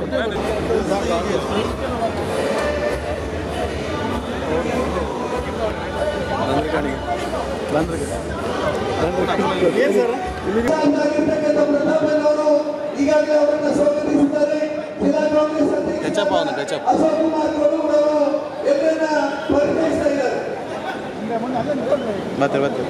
ಆಗಿರ್ತಕ್ಕಂಥ ಪ್ರತಾಪನ್ ಅವರು ಈಗಾಗಲೇ ಅವರನ್ನ ಸ್ವಾಗತಿಸಿದ್ದಾರೆ ಜಿಲ್ಲಾ ಕಾಂಗ್ರೆಸ್ ಅಧ್ಯಕ್ಷ ಅಶೋಕ್ ಕುಮಾರ್ ಗೌಡ ಅವರು ಎಲ್ಲರನ್ನ ಪರಿಚಯಿಸ್ತಾ ಇದ್ದಾರೆ ಮತ್ತೆ ಮತ್ತೆ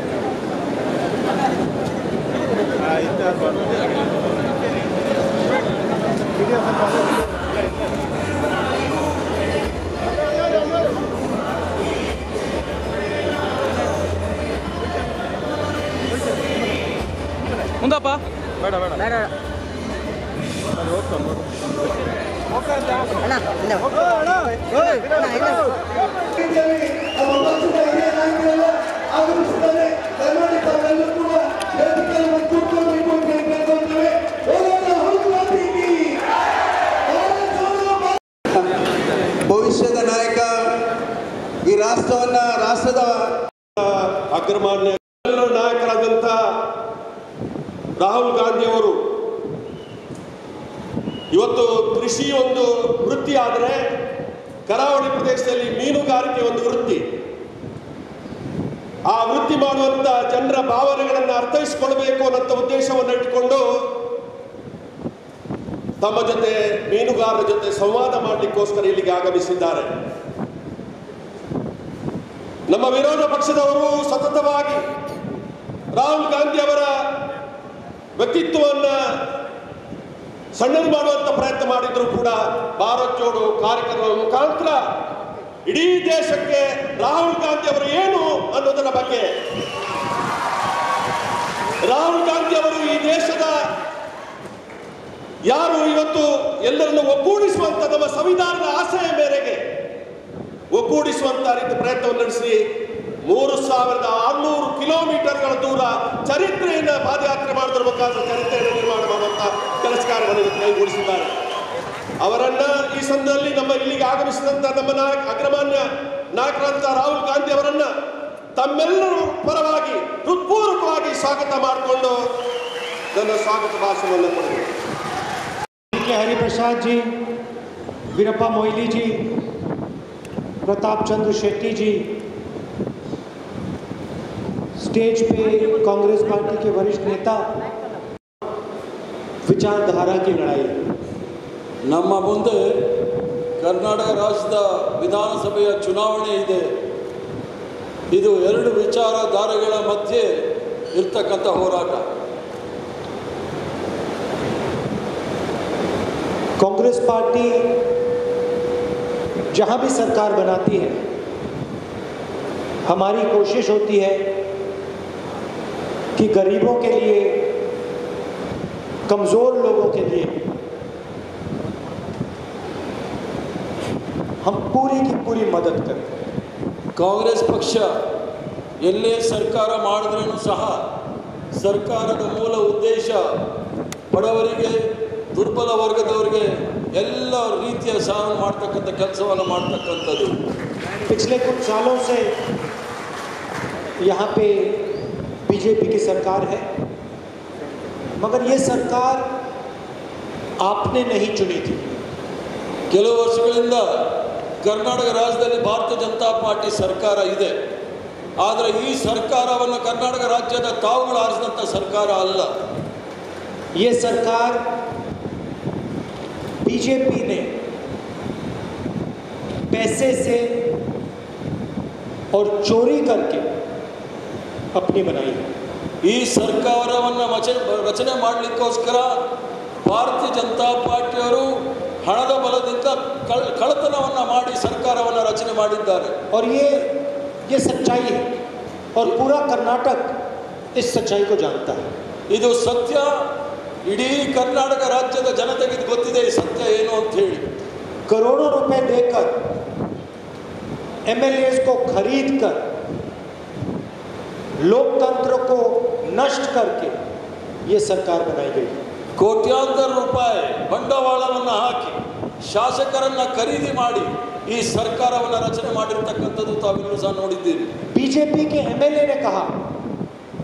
ಮುಂದಪ್ಪ ಬೇಡ ಬೇಡ ರೀತಿಯಲ್ಲಿ ನಮ್ಮ ಪಕ್ಷದ ಹಿರಿಯ ನಾಯಕರೆಲ್ಲ ಆಗಮಿಸಿದ್ದಾರೆ ದಯಮಾಡಿ ತಾವೆಲ್ಲರೂ ಕೂಡ ವೇದಿಕೆಯಲ್ಲಿ ಕೂತ್ಕೊಳ್ಬೇಕು ಅಂತ ಹೇಳಿ ಕೇಳ್ಕೊಳ್ತೇವೆ ಹೋಗೋಣ ಹೋಗುವಾತೀವಿ ಭವಿಷ್ಯದ ನಾಯಕ ಈ ರಾಷ್ಟ್ರವನ್ನ ರಾಷ್ಟ್ರದ ಅಗ್ರಮಾನ್ಯ ಎಲ್ಲ ನಾಯಕರಾದಂಥ ರಾಹುಲ್ ಗಾಂಧಿ ಅವರು ಇವತ್ತು ಕೃಷಿ ಒಂದು ವೃತ್ತಿ ಆದರೆ ಕರಾವಳಿ ಪ್ರದೇಶದಲ್ಲಿ ಮೀನುಗಾರಿಕೆ ಒಂದು ವೃತ್ತಿ ಆ ವೃತ್ತಿ ಮಾಡುವಂತ ಜನರ ಭಾವನೆಗಳನ್ನು ಅರ್ಥೈಸಿಕೊಳ್ಬೇಕು ಅನ್ನೋ ಉದ್ದೇಶವನ್ನು ಇಟ್ಟುಕೊಂಡು ತಮ್ಮ ಜೊತೆ ಮೀನುಗಾರರ ಜೊತೆ ಸಂವಾದ ಮಾಡಲಿಕ್ಕೋಸ್ಕರ ಇಲ್ಲಿಗೆ ಆಗಮಿಸಿದ್ದಾರೆ ನಮ್ಮ ವಿರೋಧ ಪಕ್ಷದವರು ಸತತವಾಗಿ ರಾಹುಲ್ ಗಾಂಧಿ ಅವರ ವ್ಯಕ್ತಿತ್ವವನ್ನ ಸಣ್ಣದು ಮಾಡುವಂತ ಪ್ರಯತ್ನ ಮಾಡಿದ್ರು ಕೂಡ ಭಾರತ್ ಜೋಡೋ ಕಾರ್ಯಕ್ರಮದ ಮುಖಾಂತರ ಇಡೀ ದೇಶಕ್ಕೆ ರಾಹುಲ್ ಗಾಂಧಿ ಅವರು ಏನು ಅನ್ನೋದರ ಬಗ್ಗೆ ರಾಹುಲ್ ಗಾಂಧಿ ಅವರು ಈ ದೇಶದ ಯಾರು ಇವತ್ತು ಎಲ್ಲರನ್ನು ಒಗ್ಗೂಡಿಸುವಂತ ನಮ್ಮ ಸಂವಿಧಾನದ ಆಶಯ ಮೇರೆಗೆ ಒಗ್ಗೂಡಿಸುವಂತ ರೀತಿ ಪ್ರಯತ್ನವನ್ನು ನಡೆಸಿ ಮೂರು ಸಾವಿರದ ಆರುನೂರು ಕಿಲೋಮೀಟರ್ಗಳ ದೂರ ಚರಿತ್ರೆಯನ್ನ ಪಾದಯಾತ್ರೆ ಮಾಡೋದ್ರ ಮುಖಾಂತರ ಚರಿತ್ರೆಯನ್ನು ನಿರ್ಮಾಣ ಮಾಡುವಂತ ಕೆಲಸ ಕಾರ್ಯವನ್ನು ಕೈಗೂಡಿಸಿದ್ದಾರೆ ಅವರನ್ನ ಈ ಸಂದರ್ಭದಲ್ಲಿ ನಮ್ಮ ಇಲ್ಲಿಗೆ ಆಗಮಿಸಿದಂತ ನಮ್ಮ ನಾಯಕ ಅಗ್ರಮಾನ್ಯ ನಾಯಕರಂತ ರಾಹುಲ್ ಗಾಂಧಿ ಅವರನ್ನ ತಮ್ಮೆಲ್ಲರ ಪರವಾಗಿ ಹೃತ್ಪೂರ್ವಕವಾಗಿ ಸ್ವಾಗತ ಮಾಡಿಕೊಂಡು ನನ್ನ ಸ್ವಾಗತ ಭಾಷಣವನ್ನು ಕೊಡುತ್ತೇನೆ के हरिप्रसाद जी वीरप्पा मोइली जी प्रताप चंद्र शेट्टी जी स्टेज पे कांग्रेस पार्टी के वरिष्ठ नेता विचारधारा की लड़ाई ನಮ್ಮ ಮುಂದೆ ಕರ್ನಾಟಕ ರಾಜ್ಯದ ವಿಧಾನಸಭೆಯ ಚುನಾವಣೆ ಇದೆ ಇದು ಎರಡು ವಿಚಾರಧಾರೆಗಳ ಮಧ್ಯೆ ಇರ್ತಕ್ಕಂಥ ಹೋರಾಟ कांग्रेस पार्टी जहां भी सरकार बनाती है हमारी कोशिश होती है कि गरीबों के लिए कमज़ोर लोगों के लिए हम पूरी की पूरी मदद करें ಕಾಂಗ್ರೆಸ್ ಪಕ್ಷ ಎಲ್ಲೇ ಸರ್ಕಾರ ಮಾಡಿದ್ರೂ ಸಹ ಸರ್ಕಾರದ ಮೂಲ ಉದ್ದೇಶ ಬಡವರಿಗೆ ದುರ್ಬಲ ವರ್ಗದವರಿಗೆ ಎಲ್ಲ ರೀತಿಯ ಸಹಾಯ ಮಾಡ್ತಕ್ಕಂಥ ಕೆಲಸವನ್ನು ಮಾಡ್ತಕ್ಕಂಥದ್ದು पिछले कुछ सालों से यहाँ पे बीजेपी की सरकार है मगर ये सरकार आपने नहीं चुनी थी ಕೆಲವು ವರ್ಷಗಳಿಂದ ಕರ್ನಾಟಕ ರಾಜ್ಯದಲ್ಲಿ ಭಾರತೀಯ ಜನತಾ ಪಾರ್ಟಿ ಸರ್ಕಾರ ಇದೆ ಆದರೆ ಈ ಸರ್ಕಾರವನ್ನು ಕರ್ನಾಟಕ ರಾಜ್ಯದ ತಾವುಗಳು ಆರಿಸಿದಂಥ ಸರ್ಕಾರ ಅಲ್ಲ ये सरकार बीजेपी ने पैसे से और चोरी करके अपनी बनाई है ಈ ಸರ್ಕಾರವನ್ನು ರಚನೆ ರಚನೆ ಮಾಡಲಿಕ್ಕೋಸ್ಕರ ಭಾರತೀಯ ಜನತಾ ಪಾರ್ಟಿಯವರು ಹಣದ ಬಲದಿಂದ ಕಳ್ ಕಳ್ಳತನವನ್ನು ಮಾಡಿ ಸರ್ಕಾರವನ್ನು ರಚನೆ ಮಾಡಿದ್ದಾರೆ और ये ये सच्चाई है और पूरा कर्नाटक इस सच्चाई को जानता है ಇದು ಸತ್ಯ ಇಡೀ ಕರ್ನಾಟಕ ರಾಜ್ಯದ ಜನತೆಗೆ ಇದು ಗೊತ್ತಿದೆ ಈ ಸತ್ಯ ಏನು ಅಂತ ಹೇಳಿ करोड़ों रुपए देकर एमएलए को खरीद कर लोकतंत्र को नष्ट करके ये सरकार बनाई गई है ಕೋಟ್ಯಾಂತರ ರೂಪಾಯಿ ಬಂಡವಾಳವನ್ನು ಹಾಕಿ ಶಾಸಕರನ್ನ ಖರೀದಿ ಮಾಡಿ ಈ ಸರ್ಕಾರವನ್ನು ರಚನೆ ಮಾಡಿರ್ತಕ್ಕಂಥದ್ದು ತಾವೆಲ್ಲರೂ ಸಹ ನೋಡಿದ್ದೀರಿ बीजेपी के एमएलए ने कहा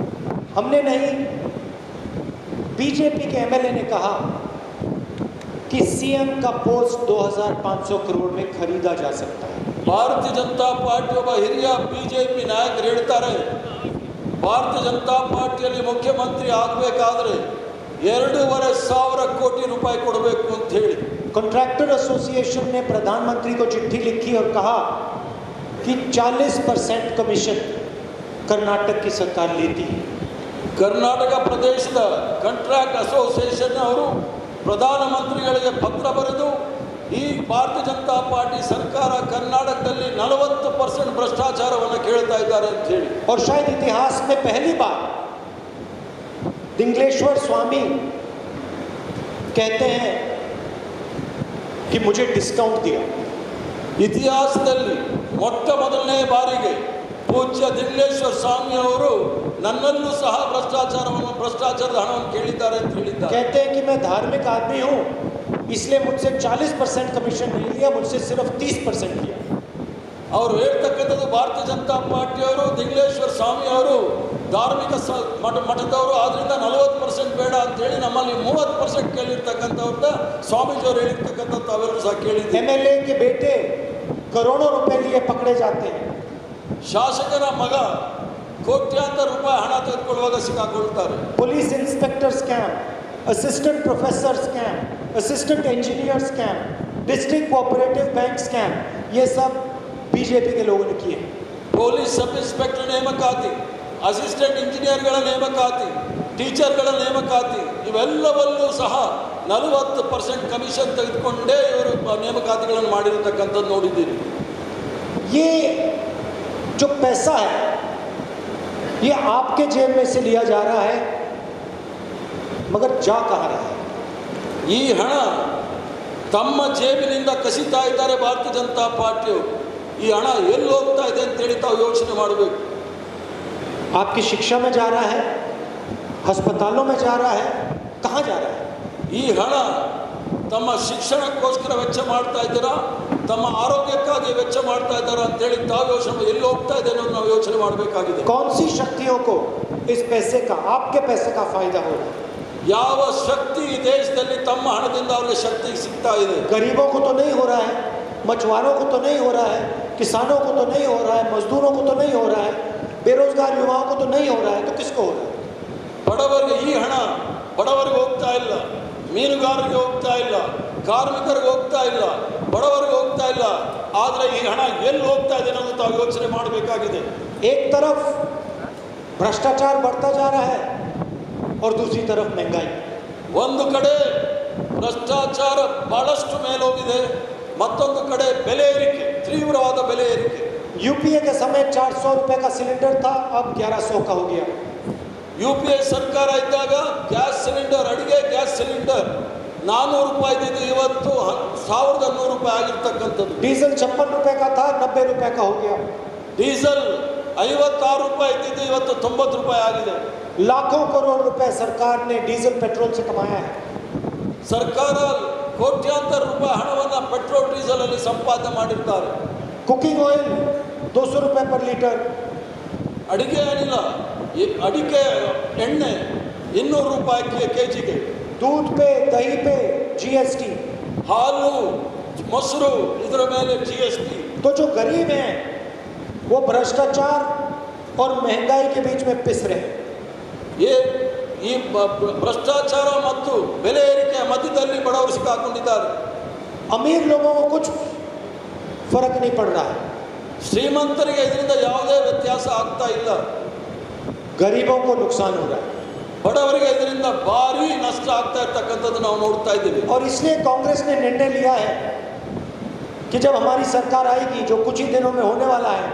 हमने नहीं बीजेपी के एमएलए ने कहा कि कि सीएम का पोस्ट 2500 करोड़ में खरीदा जा सकता है ಭಾರತೀಯ ಜನತಾ ಪಾರ್ಟಿ ಒಬ್ಬ ಹಿರಿಯ ಬಿಜೆಪಿ ನಾಯಕರು ಹೇಳ್ತಾರೆ ಭಾರತೀಯ ಜನತಾ ಪಾರ್ಟಿಯಲ್ಲಿ ಮುಖ್ಯಮಂತ್ರಿ ಆಗಬೇಕಾದ್ರೆ ಎರಡೂವರೆ ಸಾವಿರ ಕೋಟಿ ರೂಪಾಯಿ ಕೊಡಬೇಕು ಅಂತ ಹೇಳಿ कॉन्ट्रैक्टर एसोसिएशन ने प्रधानमंत्री को चिट्ठी लिखी और कहा कि 40 परसेंट कमीशन कर्नाटक की सरकार लेती है ಕರ್ನಾಟಕ ಪ್ರದೇಶದ ಕಾಂಟ್ರಾಕ್ಟ್ ಅಸೋಸಿಯೇಷನ್ ಅವರು ಪ್ರಧಾನಮಂತ್ರಿಗಳಿಗೆ ಪತ್ರ ಬರೆದು ಈ ಭಾರತೀಯ ಜನತಾ ಪಾರ್ಟಿ ಸರ್ಕಾರ ಕರ್ನಾಟಕದಲ್ಲಿ ನಲವತ್ತು ಪರ್ಸೆಂಟ್ ಭ್ರಷ್ಟಾಚಾರವನ್ನು ಕೇಳ್ತಾ ಇದ್ದಾರೆ ಅಂತ ಹೇಳಿ और शायद इतिहास में पहली बार दिंगलेश्वर स्वामी कहते हैं कि मुझे डिस्काउंट दिया ಇತಿಹಾಸದಲ್ಲಿ ಮೊಟ್ಟ ಮೊದಲನೇ ಬಾರಿಗೆ ಪೂಜ್ಯ ದಿಗ್ಲೇಶ್ವರ ಸ್ವಾಮಿ ಅವರು ನನ್ನಲ್ಲೂ ಸಹ ಭ್ರಷ್ಟಾಚಾರವನ್ನು ಭ್ರಷ್ಟಾಚಾರದ ಹಣವನ್ನು ಕೇಳಿದ್ದಾರೆ ಅಂತ ಹೇಳಿದ್ದಾರೆ कहते हैं कि मैं धार्मिक आदमी हूँ इसलिए मुझसे 40 परसेंट कमीशन नहीं लिया मुझसे सिर्फ 30 परसेंट लिया ಅವರು ಹೇಳ್ತಕ್ಕಂಥದ್ದು ಭಾರತೀಯ ಜನತಾ ಪಾರ್ಟಿಯವರು ದಿಗ್ಲೇಶ್ವರ ಸ್ವಾಮಿ ಅವರು ಧಾರ್ಮಿಕ ಸ ಮಠ ಮಠದವರು ಆದ್ರಿಂದ ನಲವತ್ತು ಪರ್ಸೆಂಟ್ ಬೇಡ ಅಂತ ಹೇಳಿ ನಮ್ಮಲ್ಲಿ ಮೂವತ್ತು ಪರ್ಸೆಂಟ್ ಕೇಳಿರ್ತಕ್ಕಂಥವ್ರನ್ನ ಸ್ವಾಮೀಜಿಯವರು ಹೇಳಿರ್ತಕ್ಕಂಥ ತಾವೆಲ್ಲರೂ ಸಹ ಕೇಳಿದ್ದೀವಿ एमएलए के बेटे करोड़ों रुपए लिए पकड़े जाते हैं ಶಾಸಕರ ಮಗ ಕೋಟ್ಯಾಂತರ ರೂಪಾಯಿ ಹಣ ತೆಗೆದುಕೊಳ್ಳುವಾಗ ಸಿಕ್ಕಾಕೊಳ್ತಾರೆ police inspector scam assistant professor scam assistant engineer scam district cooperative bank scam ये सब बीजेपी के लोगों ने किए ಪೊಲೀಸ್ ಸಬ್ ಇನ್ಸ್ಪೆಕ್ಟರ್ ನೇಮಕಾತಿ ಅಸಿಸ್ಟೆಂಟ್ ಇಂಜಿನಿಯರ್ಗಳ ನೇಮಕಾತಿ ಟೀಚರ್ಗಳ ನೇಮಕಾತಿ ಇವೆಲ್ಲವಲ್ಲೂ ಸಹ ನಲವತ್ತು ಪರ್ಸೆಂಟ್ ಕಮಿಷನ್ ತೆಗೆದುಕೊಂಡೇ ಇವರು ನೇಮಕಾತಿಗಳನ್ನು ಮಾಡಿರತಕ್ಕಂಥದ್ದು ನೋಡಿದ್ದೀರಿ ये जो पैसा है ये आपके जेब में से लिया जा रहा है मगर जा कहाँ रहा है ಈ ಹಣ ತಮ್ಮ ಜೇಬಿನಿಂದ ಕಸಿತಾ ಇದ್ದಾರೆ ಭಾರತೀಯ ಜನತಾ ಪಾರ್ಟಿಯವರು ಈ ಹಣ ಎಲ್ಲಿ ಹೋಗ್ತಾ ಇದೆ ಅಂತೇಳಿ ತಾವು ಯೋಚನೆ ಮಾಡಬೇಕು आपकी शिक्षा में जा रहा है अस्पतालों में जा रहा है कहाँ जा रहा है ಈ ಹಣ ತಮ್ಮ ಶಿಕ್ಷಣಕ್ಕೋಸ್ಕರ ವೆಚ್ಚ ಮಾಡ್ತಾ ಇದ್ದೀರಾ ತಮ್ಮ ಆರೋಗ್ಯಕ್ಕಾಗಿ ವೆಚ್ಚ ಮಾಡ್ತಾ ಇದ್ದಾರಾ ಅಂತೇಳಿ ತಾವು ಯೋಚನೆ ಎಲ್ಲಿ ಹೋಗ್ತಾ ಇದೆ ಅನ್ನೋದು ನಾವು ಯೋಚನೆ ಮಾಡಬೇಕಾಗಿದೆ कौन सी शक्तियों को इस पैसे का आपके पैसे का फायदा होगा ಯಾವ ಶಕ್ತಿ ಈ ದೇಶದಲ್ಲಿ ತಮ್ಮ ಹಣದಿಂದ ಅವರಿಗೆ ಶಕ್ತಿ ಸಿಗ್ತಾ ಇದೆ गरीबों को तो नहीं हो रहा है मछुआरों को तो नहीं हो रहा है किसानों को तो नहीं हो रहा है मजदूरों को तो नहीं हो रहा है बेरोजगार युवाओं को तो नहीं हो रहा है तो किसको हो रहा है ಬಡವರಿಗೆ ಈ ಹಣ ಬಡವರಿಗೆ ಹೋಗ್ತಾ ಇಲ್ಲ ಮೀನುಗಾರರಿಗೆ ಹೋಗ್ತಾ ಇಲ್ಲ ಕಾರ್ಮಿಕರಿಗೆ ಹೋಗ್ತಾ ಇಲ್ಲ ಬಡವರಿಗೆ ಹೋಗ್ತಾ ಇಲ್ಲ ಆದರೆ ಈ ಹಣ ಎಲ್ಲಿ ಹೋಗ್ತಾ ಇದೆ ಅನ್ನೋದು ತಾವು ಯೋಚನೆ ಮಾಡಬೇಕಾಗಿದೆ एक तरफ भ्रष्टाचार बढ़ता जा रहा है और दूसरी तरफ महंगाई ಒಂದು ಕಡೆ ಭ್ರಷ್ಟಾಚಾರ ಬಹಳಷ್ಟು ಮೇಲೋಗಿದೆ ಮತ್ತೊಂದು ಕಡೆ ಬೆಲೆ ಏರಿಕೆ ತೀವ್ರವಾದ ಬೆಲೆ ಏರಿಕೆ यूपीए के समय 400 रुपए का सिलेंडर था अब 1100 का हो गया ಯು ಪಿ ಐ ಸರ್ಕಾರ ಇದ್ದಾಗ ಗ್ಯಾಸ್ ಸಿಲಿಂಡರ್ ಅಡಿಗೆ ಗ್ಯಾಸ್ ಸಿಲಿಂಡರ್ ನಾನ್ನೂರು ರೂಪಾಯಿ ಇದ್ದಿದ್ದು ಇವತ್ತು ಹ- ಸಾವಿರದ ನೂರು ರೂಪಾಯಿ ಆಗಿರ್ತಕ್ಕಂಥದ್ದು डीजल छप्पन रुपए का था नब्बे रुपए का हो गया ಡೀಸೆಲ್ ಐವತ್ತಾರು ರೂಪಾಯಿ ಇದ್ದಿದ್ದು ಇವತ್ತು ತೊಂಬತ್ತು ರೂಪಾಯಿ ಆಗಿದೆ लाखों करोड़ रुपए सरकार ने डीजल पेट्रोल से कमाया है ಸರ್ಕಾರ ಕೋಟ್ಯಾಂತರ ರೂಪಾಯಿ ಹಣವನ್ನು ಪೆಟ್ರೋಲ್ ಡೀಸೆಲ್ ಅಲ್ಲಿ ಸಂಪಾದನೆ ಮಾಡಿರ್ತಾರೆ कुकिंग ऑयल 200 रुपए पर लीटर ಅಡಿಗೆ ಅನಿಲ ಈ ಅಡಿಕೆ ಎಣ್ಣೆ ಇನ್ನೂರು ರೂಪಾಯಿ ಕೆ ಜಿಗೆ दूध पे दही पे जीएसटी ಹಾಲು ಮೊಸರು ಇದರ ಮೇಲೆ ಜಿ ಎಸ್ ಟಿ तो जो गरीब हैं वो भ्रष्टाचार और महंगाई के बीच में पिस रहे हैं ಈ ಈ ಬ- ಬ- ಭ್ರಷ್ಟಾಚಾರ ಮತ್ತು ಬೆಲೆ ಏರಿಕೆಯ ಮಧ್ಯದಲ್ಲಿ ಬಡವರು ಸಿಕ್ಕಾಕೊಂಡಿದ್ದಾರೆ अमीर लोगों को कुछ फर्क नहीं पड़ रहा है ಶ್ರೀಮಂತರಿಗೆ ಇದರಿಂದ ಯಾವುದೇ ವ್ಯತ್ಯಾಸ ಆಗ್ತಾ ಇಲ್ಲ गरीबों को नुकसान हो रहा है ಬಡವರಿಗೆ ಇದರಿಂದ ಭಾರಿ ನಷ್ಟ ಆಗ್ತಾ ಇರ್ತಕ್ಕಂಥದ್ದು ನಾವು ನೋಡ್ತಾ ಇದ್ದೀವಿ और इसलिए कांग्रेस ने निर्णय लिया है कि जब हमारी सरकार आएगी जो कुछ ही दिनों में होने वाला है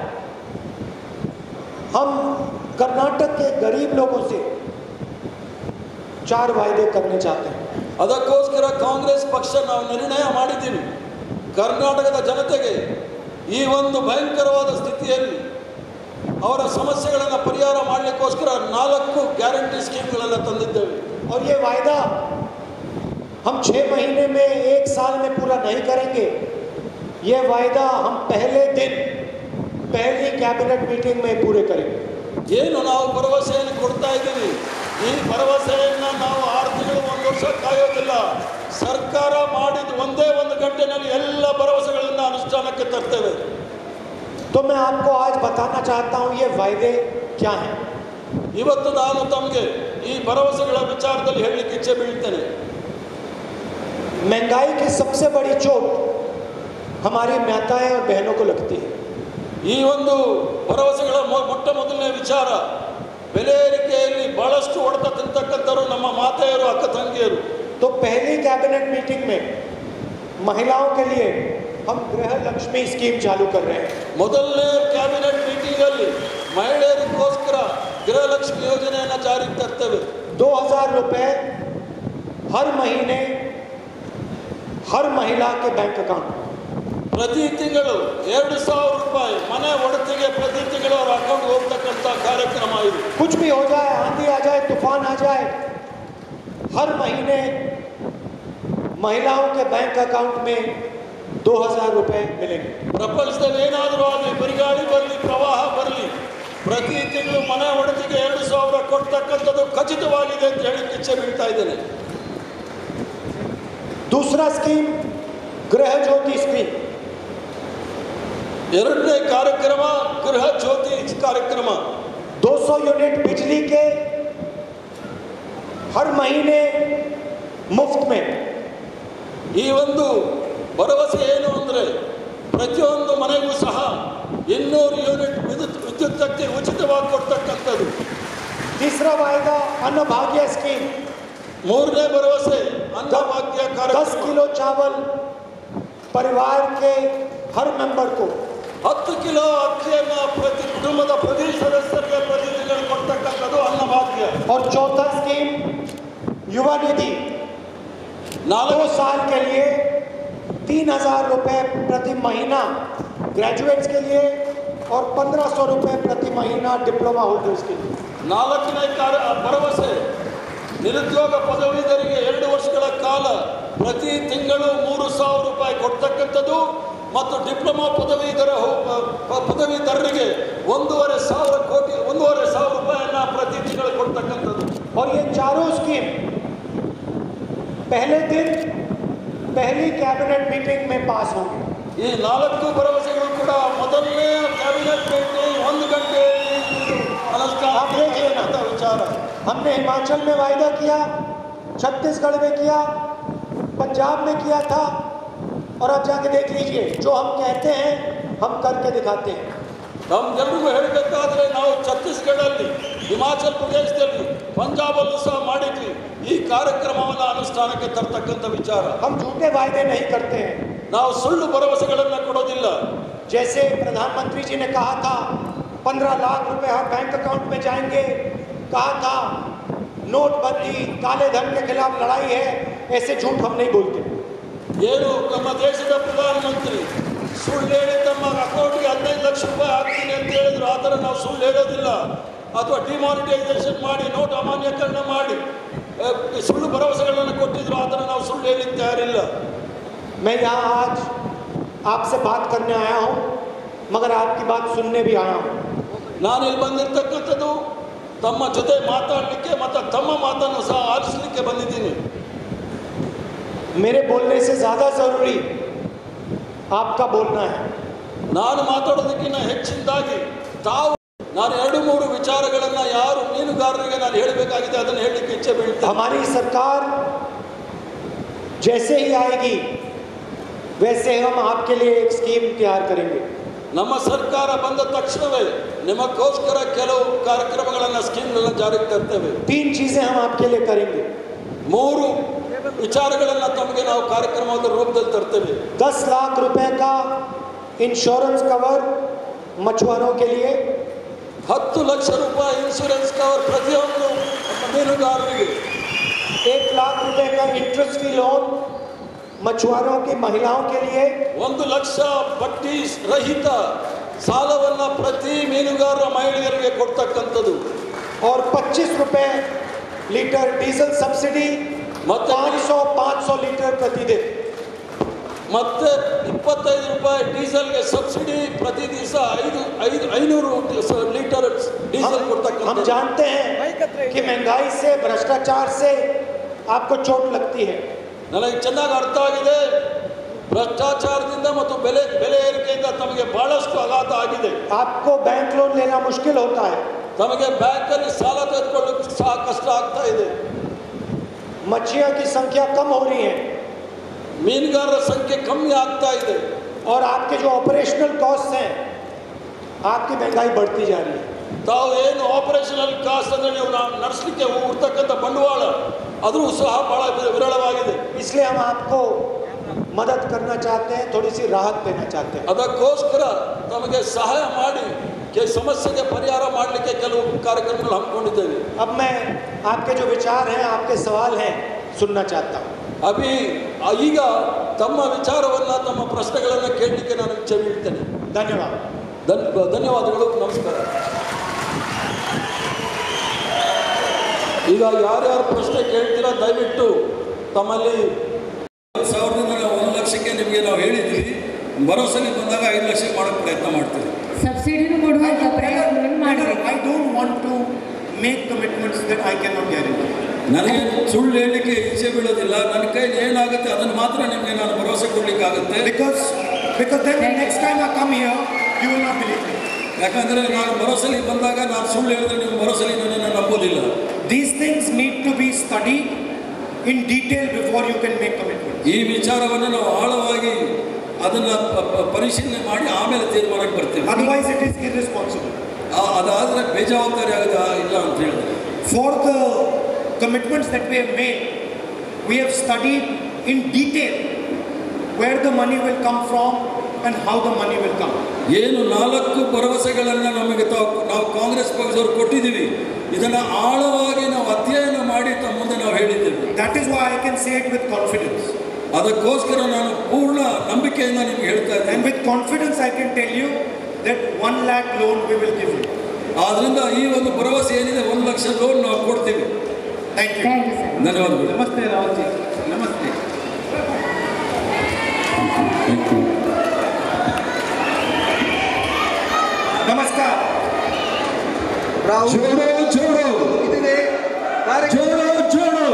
हम कर्नाटक के गरीब लोगों से चार वायदे करने चाहते हैं ಅದಕ್ಕೋಸ್ಕರ ಕಾಂಗ್ರೆಸ್ ಪಕ್ಷ ನಾವು ನಿರ್ಣಯ ಮಾಡಿದ್ದೀವಿ ಕರ್ನಾಟಕದ ಜನತೆಗೆ ಈ ಒಂದು ಭಯಂಕರವಾದ ಸ್ಥಿತಿಯಲ್ಲಿ ಅವರ ಸಮಸ್ಯೆಗಳನ್ನು ಪರಿಹಾರ ಮಾಡಲಿಕ್ಕೋಸ್ಕರ ನಾಲ್ಕು ಗ್ಯಾರಂಟಿ ಸ್ಕೀಮ್ಗಳೆಲ್ಲ ತಂದಿದ್ದೇವೆ और ये वायदा हम छः महीने में एक साल में पूरा नहीं करेंगे ये वायदा हम पहले दिन पहली कैबिनेट मीटिंग में पूरे करेंगे ಏನು ನಾವು ಭರವಸೆಯನ್ನು ಕೊಡ್ತಾ ಇದ್ದೀವಿ ಈ ಭರವಸೆಯನ್ನು ನಾವು ಆರು ತಿಂಗಳು ಒಂದು ವರ್ಷ ಕಾಯೋದಿಲ್ಲ ಸರ್ಕಾರ ಮಾಡಿದ ಒಂದೇ ಒಂದು ಗಂಟೆನಲ್ಲಿ ಎಲ್ಲ ಭರವಸೆಗಳನ್ನು ಅನುಷ್ಠಾನಕ್ಕೆ ತರ್ತೇವೆ तो मैं आपको आज बताना चाहता हूं ये वायदे क्या हैं ಇವತ್ತು ನಾನು ತಮಗೆ ಈ ಭರವಸೆಗಳ ವಿಚಾರದಲ್ಲಿ ಹೇಳಲಿಕ್ಕೆ ಇಚ್ಛೆ ಬೀಳ್ತೇನೆ महंगाई की सबसे बड़ी चोट हमारी माताएं और बहनों को लगती है ಈ ಒಂದು ಭರವಸೆಗಳ ಮೊ- ಮೊಟ್ಟ ಮೊದಲನೇ ವಿಚಾರ ಬೆಲೆ ಏರಿಕೆಯಲ್ಲಿ ಬಹಳಷ್ಟು ಹೊಡೆತ ತಿಂತಕ್ಕಂಥವ್ರು ನಮ್ಮ ಮಾತೆಯರು ಅಕ್ಕ ತಂಗಿಯರು तो पहली कैबिनेट मीटिंग में महिलाओं के लिए हम गृह लक्ष्मी स्कीम चालू कर रहे हैं ಮೊದಲನೇ ಕ್ಯಾಬಿನೆಟ್ ಮೀಟಿಂಗಲ್ಲಿ ಮಹಿಳೆಯರಿಗೋಸ್ಕರ ಗೃಹಲಕ್ಷ್ಮಿ ಯೋಜನೆಯನ್ನು ಜಾರಿಗೆ ತರ್ತೇವೆ दो हजार रुपए हर महीने हर महिला के बैंक अकाउंट में। ಪ್ರತಿ ತಿಂಗಳು ಎರಡು ಸಾವಿರ ರೂಪಾಯಿ ಮನೆ ಒಡತಿಗೆ ಪ್ರತಿ ತಿಂಗಳು ಅವರ ಅಕೌಂಟ್ ಹೋಗ್ತಕ್ಕಂಥ ಕಾರ್ಯಕ್ರಮ ಇದು कुछ भी हो जाए आंधी आ जाए तूफान आ जाए हर महीने महिलाओं के बैंक अकाउंट में दो हजार रुपए मिलेंगे ಪ್ರಪಂಚದಲ್ಲಿ ಏನಾದರೂ ಆಗಲಿ ಬಿರುಗಾಳಿ ಬರಲಿ ಪ್ರವಾಹ ಬರಲಿ ಪ್ರತಿ ತಿಂಗಳು ಮನೆ ಒಡತಿಗೆ ಎರಡು ಸಾವಿರ ಕೊಡ್ತಕ್ಕಂಥದ್ದು ಖಚಿತವಾಗಿದೆ ಅಂತ ಹೇಳಿ ಇಚ್ಛೆ ಬೀಳ್ತಾ ಇದ್ದೇನೆ दूसरा स्कीम गृह ज्योति स्कीम ಎರಡನೇ ಕಾರ್ಯಕ್ರಮ ಗೃಹ ಜ್ಯೋತಿ ಕಾರ್ಯಕ್ರಮ 200 यूनिट बिजली के हर महीने मुफ्त में ಈ ಒಂದು ಭರವಸೆ ಏನು ಅಂದರೆ ಪ್ರತಿಯೊಂದು ಮನೆಗೂ ಸಹ ಇನ್ನೂರು ಯೂನಿಟ್ ವಿದ್ಯುತ್ ವಿದ್ಯುತ್ ಶಕ್ತಿ ಉಚಿತವಾಗಿ ಕೊಡ್ತಕ್ಕಂಥದ್ದು तीसरा वायदा अन्न भाग्य स्कीम ಮೂರನೇ ಭರವಸೆ ಅನ್ನಭಾಗ್ಯ दस ಕಾರ್ಯಕ್ರಮ किलो चावल परिवार के हर मेंबर को ಹತ್ತು ಕಿಲೋ ಅಕ್ಕಿಯನ್ನ ಪ್ರತಿ ಕುಟುಂಬದ ಪ್ರತಿ ಸದಸ್ಯರಿಗೆ ಪ್ರತಿ ತಿಂಗಳು ಕೊಡ್ತಕ್ಕಂಥದ್ದು ಅನ್ನಭಾಗ್ಯ और चौथा स्कीम युवा निधि ನಾಲ್ಕು दो साल के लिए तीन हजार रुपये प्रति महीना ग्रेजुएट्स के लिए और पंद्रह सौ रुपये प्रति महीना डिप्लोमा होल्डर्स के लिए ನಾಲ್ಕನೇ ಕಾರ್ಯ ಭರವಸೆ ನಿರುದ್ಯೋಗ ಪದವೀಧರಿಗೆ ಎರಡು ವರ್ಷಗಳ ಕಾಲ ಪ್ರತಿ ತಿಂಗಳು ಮೂರು ಸಾವಿರ ರೂಪಾಯಿ ಕೊಡ್ತಕ್ಕಂಥದ್ದು ಮತ್ತು ಡಿಪ್ಲೊಮಾ ಪದವೀಧರ ಹೋ- ಪ- ಪದವೀಧರರಿಗೆ ಒಂದೂವರೆ ಸಾವಿರ ಕೋಟಿ ಒಂದೂವರೆ ಸಾವಿರ ರೂಪಾಯಿಯನ್ನ ಪ್ರತಿ ತಿಂಗಳು ಕೊಡ್ತಕ್ಕಂಥದ್ದು और ये चारों स्कीम पहले दिन पहली कैबिनेट मीटिंग में पास होंगे ಈ ನಾಲ್ಕು ಭರವಸೆಗಳು ಕೂಡ ಮೊದಲನೇ ಕ್ಯಾಬಿನೆಟ್ ಮೀಟಿಂಗ್ ಒಂದು ಗಂಟೆಯಲ್ಲಿ ಇದು ಅನುಷ್ಠಾನ ಆಗ್ತಕ್ಕಂಥ ವಿಚಾರ हमने हिमाचल में वायदा किया छत्तीसगढ़ में किया पंजाब में किया था और अब जाके देख लीजिए जो हम कहते हैं हम करके दिखाते हैं ನಮ್ಗೆಲ್ರಿಗೂ ಹೇಳಬೇಕಾದ್ರೆ ನಾವು ಛತ್ತೀಸ್ಗಢಲ್ಲಿ ಹಿಮಾಚಲ್ ಪ್ರದೇಶದಲ್ಲಿ ಪಂಜಾಬಲ್ಲೂ ಸಹ ಮಾಡಿದ್ವಿ ಈ ಕಾರ್ಯಕ್ರಮವನ್ನು ಅನುಷ್ಠಾನಕ್ಕೆ ತರ್ತಕ್ಕಂಥ ವಿಚಾರ हम झूठे वायदे नहीं करते हैं ನಾವು ಸುಳ್ಳು ಭರವಸೆಗಳನ್ನು ಕೊಡೋದಿಲ್ಲ जैसे प्रधानमंत्री जी ने कहा था पंद्रह लाख रुपए हर बैंक अकाउंट में जाएंगे कहा था नोटबंदी काले धन के खिलाफ लड़ाई है ऐसे झूठ हम नहीं बोलते ಏನು ನಮ್ಮ ದೇಶದ ಪ್ರಧಾನಮಂತ್ರಿ ಸುಳ್ಳು ಹೇಳಿ ತಮ್ಮ ಅಕೌಂಟ್ಗೆ ಹದಿನೈದು ಲಕ್ಷ ರೂಪಾಯಿ ಹಾಕ್ತೀನಿ ಅಂತ ಹೇಳಿದ್ರು ಆ ಥರ ನಾವು ಸುಳ್ಳು ಹೇಳೋದಿಲ್ಲ ಅಥವಾ ಡಿಮಾನಿಟೈಸೇಷನ್ ಮಾಡಿ ನೋಟ್ ಅಮಾನ್ಯೀಕರಣ ಮಾಡಿ ಆ, ಸುಳ್ಳು ಭರವಸೆಗಳನ್ನು ಕೊಟ್ಟಿದ್ರು ಆ ಥರ ನಾವು ಸುಳ್ಳು ಹೇಳಿಕ್ಕೆ ತಯಾರಿಲ್ಲ मैं यहाँ आज आपसे बात करने आया हूँ मगर आपकी बात सुनने भी आया हूँ ನಾನು ಇಲ್ಲಿ ಬಂದಿರ್ತಕ್ಕಂಥದ್ದು ತಮ್ಮ ಜೊತೆ ಮಾತಾಡಲಿಕ್ಕೆ ಮತ್ತು ತಮ್ಮ ಮಾತನ್ನು ಸಹ ಆಲಿಸಲಿಕ್ಕೆ ಬಂದಿದ್ದೀನಿ मेरे बोलने से ज़्यादा ज़रूरी आपका बोलना है ನಾನು ಮಾತಾಡೋದಕ್ಕಿಂತ ಹೆಚ್ಚಿನದಾಗಿ ತಾವು ನಾನು ಎರಡು ಮೂರು ವಿಚಾರಗಳನ್ನು ಯಾರು ಮೀನುಗಾರರಿಗೆ ನಾನು ಹೇಳಬೇಕಾಗಿದೆ ಅದನ್ನು ಹೇಳಲಿಕ್ಕೆ ಇಚ್ಛೆ ಬೀಳ್ತೇನೆ हमारी सरकार जैसे ही आएगी वैसे हम आपके लिए एक स्कीम तैयार करेंगे ನಮ್ಮ ಸರ್ಕಾರ ಬಂದ ತಕ್ಷಣವೇ ನಿಮಗೋಸ್ಕರ ಕೆಲವು ಕಾರ್ಯಕ್ರಮಗಳನ್ನು ಸ್ಕೀಮ್ಗಳನ್ನು ಜಾರಿಗೆ ತರ್ತೇವೆ तीन चीज़ें हम आपके लिए करेंगे ಮೂರು ವಿಚಾರಗಳನ್ನು ತಮಗೆ ನಾವು ಕಾರ್ಯಕ್ರಮದ ರೂಪದಲ್ಲಿ ತರ್ತೇವೆ दस लाख रुपए का इंश्योरेंस कवर मछुआरों के लिए ಹತ್ತು ಲಕ್ಷ ರೂಪಾಯಿ ಇನ್ಶೂರೆನ್ಸ್ ಕವರ್ ಪ್ರತಿಯೊಂದು ಮೀನುಗಾರರಿಗೆ एक लाख रुपए का इंटरेस्ट फ्री लोन मछुआरों की महिलाओं के लिए ಒಂದು ಲಕ್ಷ ಬಡ್ಡಿ ರಹಿತ ಸಾಲವನ್ನ ಪ್ರತಿ ಮೀನುಗಾರರ ಮಹಿಳೆಯರಿಗೆ ಕೊಡ್ತಕ್ಕಂಥದ್ದು और 25 रुपए लीटर डीजल सब्सिडी ಮತ್ತೆ 500 500 लीटर प्रतिदिन ಮತ್ತೆ ಇಪ್ಪತ್ತೈದು ರೂಪಾಯಿ ಡೀಸೆಲ್ಗೆ ಸಬ್ಸಿಡಿ ಪ್ರತಿ ದಿವಸ ಐದು ಐದು ಐನೂರು ಲೀಟರ್ ಡೀಸೆಲ್ हम, हम ಕೊಡ್ತಕ್ಕಂಥ जानते हैं कि महंगाई से भ्रष्टाचार से आपको चोट लगती है ನನಗೆ ಚೆನ್ನಾಗಿ ಅರ್ಥ ಆಗಿದೆ ಭ್ರಷ್ಟಾಚಾರದಿಂದ ಮತ್ತು ಬೆಲೆ ಬೆಲೆ ಏರಿಕೆಯಿಂದ ತಮಗೆ ಬಹಳಷ್ಟು ಆಘಾತ ಆಗಿದೆ आपको बैंक लोन लेना मुश्किल होता है ತಮಗೆ ಬ್ಯಾಂಕಲ್ಲಿ ಸಾಲ ತೆಗೆದುಕೊಳ್ಳಕ್ಕೆ ಸಹ ಕಷ್ಟ ಆಗ್ತಾ ಇದೆ मच्छियों की संख्या कम हो रही है ಮೀನುಗಾರರ ಸಂಖ್ಯೆ ಕಮ್ಮಿ ಆಗ್ತಾ ಇದೆ और आपके जो ऑपरेशनल कॉस्ट हैं आपकी महंगाई बढ़ती जा रही है ತಾವು ಏನು ಆಪರೇಷನಲ್ ಕಾಸ್ಟ್ ಅಂದ್ರೆ ನೀವು ನಾವು ನಡೆಸಲಿಕ್ಕೆ ಇರ್ತಕ್ಕಂಥ ಬಂಡವಾಳ ಅದು ಸಹ ಬಹಳ ವಿರ- ವಿರಳವಾಗಿದೆ इसलिए हम आपको मदद करना चाहते हैं थोड़ी सी राहत देना चाहते हैं ಅದಕ್ಕೋಸ್ಕರ ತಮಗೆ ಸಹಾಯ ಮಾಡಿ ಕೆ ಸಮಸ್ಯೆಗೆ ಪರಿಹಾರ ಮಾಡಲಿಕ್ಕೆ ಕೆಲವು ಕಾರ್ಯಕ್ರಮಗಳು ಹಮ್ಮಿಕೊಂಡಿದ್ದೇವೆ अब मैं आपके जो विचार हैं आपके सवाल हैं सुनना चाहता हूँ ಅಭಿ ಆ, ಈಗ ತಮ್ಮ ವಿಚಾರವನ್ನ ತಮ್ಮ ಪ್ರಶ್ನೆಗಳನ್ನು ಕೇಳಲಿಕ್ಕೆ ನಾನು ಇಚ್ಛೆ ಬೀಳ್ತೇನೆ धन्यवाद ಧನ್ ಧನ್ಯವಾದಗಳು ನಮಸ್ಕಾರ ಈಗ ಯಾರ್ಯಾರು ಪ್ರಶ್ನೆ ಕೇಳ್ತೀರಾ ದಯವಿಟ್ಟು ತಮ್ಮಲ್ಲಿ ಸಾವಿರದಿಂದ ನಾವು ಒಂದು ಲಕ್ಷಕ್ಕೆ ನಿಮಗೆ ನಾವು ಹೇಳಿದ್ವಿ ಭರವಸೆಗೆ ಬಂದಾಗ ಐದು ಲಕ್ಷ ಮಾಡೋಕ್ಕೆ ಪ್ರಯತ್ನ ಮಾಡ್ತೀವಿ ಸಬ್ಸಿಡಿನೂ ಕೊಡುವಂಥ ಪ್ರಯತ್ನವನ್ನು ಮಾಡಬೇಕು I don't want to make commitments that I cannot guarantee. ನನಗೆ ಸುಳ್ಳು ಹೇಳಲಿಕ್ಕೆ ಇಚ್ಛೆ ಬೀಳೋದಿಲ್ಲ ನನ್ನ ಕೈಲಿ ಏನಾಗುತ್ತೆ ಅದನ್ನು ಮಾತ್ರ ನಿಮಗೆ ನಾನು ಭರವಸೆ ಕೊಡಲಿಕ್ಕಾಗುತ್ತೆ Because, because then the Thank you. next time I come here, you will not believe me. ಯಾಕಂದರೆ ನಾನು ಭರವಸೆಲಿ ಬಂದಾಗ ನಾನು ಸುಳ್ಳು ಹೇಳಿದ್ರೆ ನೀವು ಭರವಸೆಲಿ ನನ್ನನ್ನು ನಂಬೋದಿಲ್ಲ These things need to be studied in detail before you can make commitments. ಈ ವಿಚಾರವನ್ನು ನಾವು ಆಳವಾಗಿ ಅದನ್ನು ಪ- ಪ- ಪರಿಶೀಲನೆ ಮಾಡಿ ಆಮೇಲೆ ತೀರ್ಮಾನಕ್ಕೆ ಬರ್ತೀವಿ Otherwise, it is irresponsible. ಆ- ಅದಾದರೆ ಬೇಜವಾಬ್ದಾರಿ ಆಗದ ಇಲ್ಲ ಅಂತ ಹೇಳಿದ್ರೆ For the commitments that we have made, we have studied in detail where the money will come from and how the money will come. ಏನು ನಾಲ್ಕು ಭರವಸೆಗಳನ್ನು ನಮಗೆ ತಾವು ನಾವು ಕಾಂಗ್ರೆಸ್ ಪಕ್ಷದವರು ಕೊಟ್ಟಿದ್ದೀವಿ ಇದನ್ನು ಆಳವಾಗಿ ನಾವು ಅಧ್ಯಯನ ಮಾಡಿ ತಮ್ಮ ಮುಂದೆ ನಾವು ಹೇಳಿದ್ದೇವೆ That is why I can say it with confidence. ಅದಕ್ಕೋಸ್ಕರ ನಾನು ಪೂರ್ಣ ನಂಬಿಕೆಯಿಂದ ನಿಮ್ಗೆ ಹೇಳ್ತಾ And ಇದ್ದೇನೆ with confidence, I can tell you that one lakh loan we will give you. ಆದ್ರಿಂದ ಈ ಒಂದು ಭರವಸೆ ಏನಿದೆ ಒಂದು ಲಕ್ಷ ಲೋನ್ ನಾವು ಕೊಡ್ತೀವಿ Thank you. Thank you sir ಧನ್ಯವಾದಗಳು ನಮಸ್ತೆ ರಾಹುಲ್ ಜಿ ನಮಸ್ತೆ ನಮಸ್ಕಾರ ರಾಹುಲ್ ಜೋಡೋ ಜೋಡೋ ಇದಿದೆ ಕಾರ್ಯಕ್ರಮ